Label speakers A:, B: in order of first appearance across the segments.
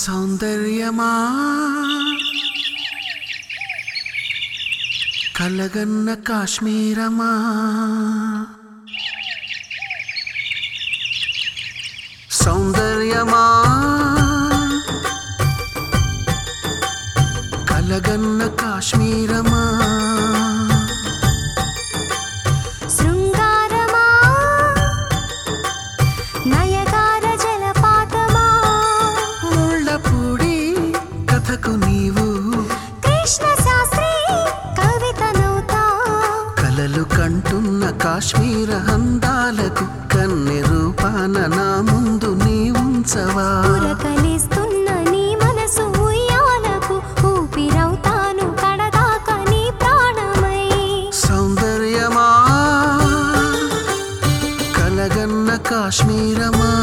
A: సౌందర్యమా కలగన్న కాశ్మీరమా సౌందర్యమా కలగన్న కాశ్మీరమా
B: శృంగారమా నయగార జలపాతమా
A: ముళ్ళపూడి కథకు నీవు
B: కృష్ణ శాస్త్రి కవితనవుతా
A: కలలు కంటున్న కాశ్మీర అందాలకు కన్నె రూపాన నా ముందు నీ ఉంచవా
B: పురకలిస్తున్న నీ మనసు ఉయ్యాలకు ఊపిరవుతాను కడదాకా నీ ప్రాణమై
A: సౌందర్యమా కలగన్న కాశ్మీరమా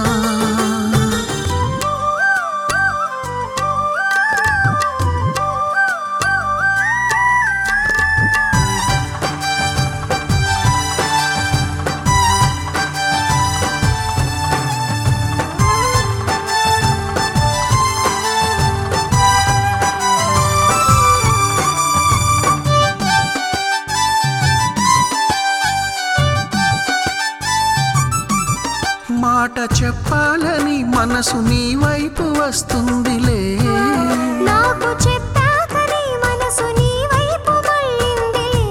A: మాట చెప్పాలని మనసు నీ వైపు వస్తుందిలే
B: నాకు చెప్పాక నీ మనసు నీ వైపు మళ్ళిందిలే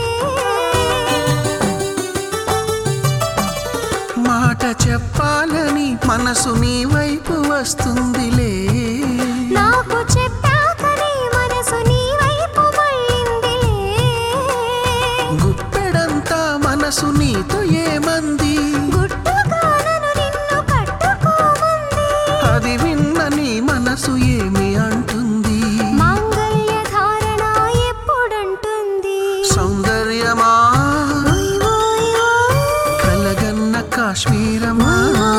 A: మాట చెప్పాలని మనసు నీ వైపు వస్తుందిలే
B: నాకు చెప్పాక నీ మనసు నీ వైపు మళ్ళిందిలే
A: గుప్పెడంతా మనసు నీతో ఏమంది
B: గుట్టుగా నన్ను నిన్ను కట్టుకోమంది
A: అది విన్న నీ మనసు ఏమి అంటుంది
B: మాంగళ్య ధారణ ఎప్పుడంటుంది
A: సౌందర్యమా
B: ఓయ్ ఓయ్ ఓయ్.
A: కలగన్న కాశ్మీరమా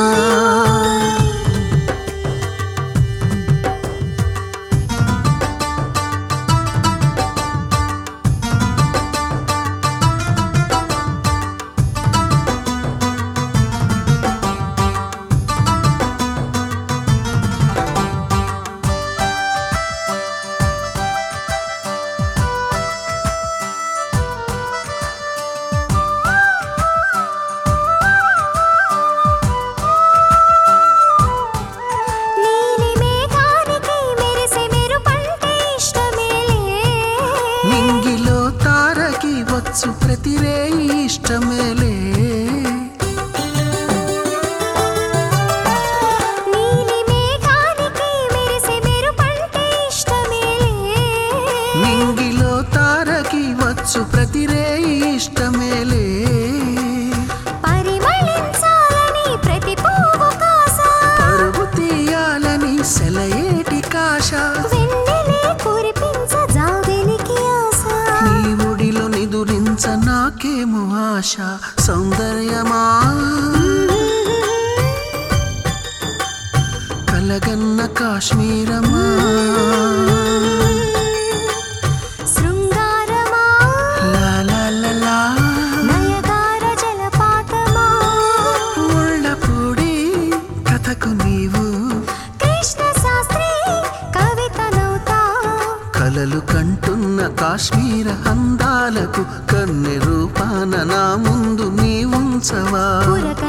B: నీలి మేఘానికి మెరిసే మెరుపంటే ఇష్టమేలే
A: నింగిలో తారకి వచ్చు ప్రతిరే ఇష్టమేలే
B: నీలి మేఘానికి మెరిసే మెరుపంటే ఇష్టమేలే
A: నింగిలో తారకి వచ్చు ప్రతిరే ఇష్టమేలే
B: పరిమళించాలని ప్రతి పువ్వు కాస
A: పరుగు తీయాలని సెలయేటి కాశ
B: వెన్నెలే కురిపించ జాబిలికి ఆశ
A: నీ ఒడిలో నిదురించ నాకేమో ఆశ సౌందర్యమా కలగన్న కాశ్మీరమా
B: శృంగారమా
A: లా లా లా లా
B: నయగార జలపాతమా
A: ముళ్ళపూడి కథకు నీవు
B: కృష్ణ శాస్త్రి కవితనవుతా
A: కలలు కంటున్న కాశ్మీర అందాలకు కన్నె రూపాన నా ముందు నీ ఉంచవా
B: పురక